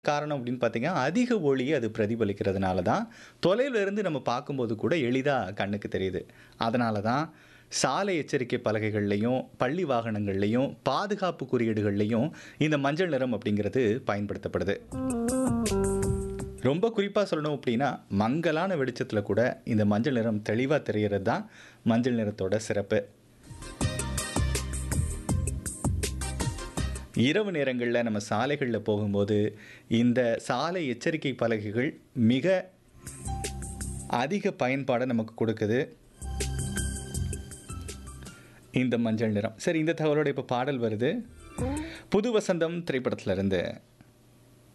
காரணம் அப்படின்னு பார்த்தீங்கன்னா, அதிக ஒளிய அது பிரதிபலிக்கிறதுனால தான், தொலைவில இருந்து நம்ம பார்க்கும்போது கூட எளிதா கண்ணுக்கு தெரியுது. அதனால தான் சாலை எச்சரிக்கை பலகைகள்லயும், பள்ளி வாகனங்கள்லயும், பாதுகாப்பு குறியீடுகள்லயும் இந்த மஞ்சள் நிறம் அப்படிங்கிறது பயன்படுத்தப்படுது. ரொம்ப குறிப்பா சொல்லணும் அப்படின்னா, மங்கலான வெளிச்சத்தில கூட இந்த மஞ்சள் நிறம் தெளிவா தெரியறது தான் மஞ்சள் நிறத்தோட சிறப்பு. இரவு நேரங்கள்ல நம்ம சாலைகள்ல போகும்போது, இந்த சாலை எச்சரிக்கை பலகைகள் மிக அதிக பயன்பாட நமக்கு குடுக்குது. இந்த மஞ்சள் நிறம். சரி இந்த தகவலோட இப்ப பாடல் வருது. புது வசந்தம் திரைப்படத்திலிருந்து.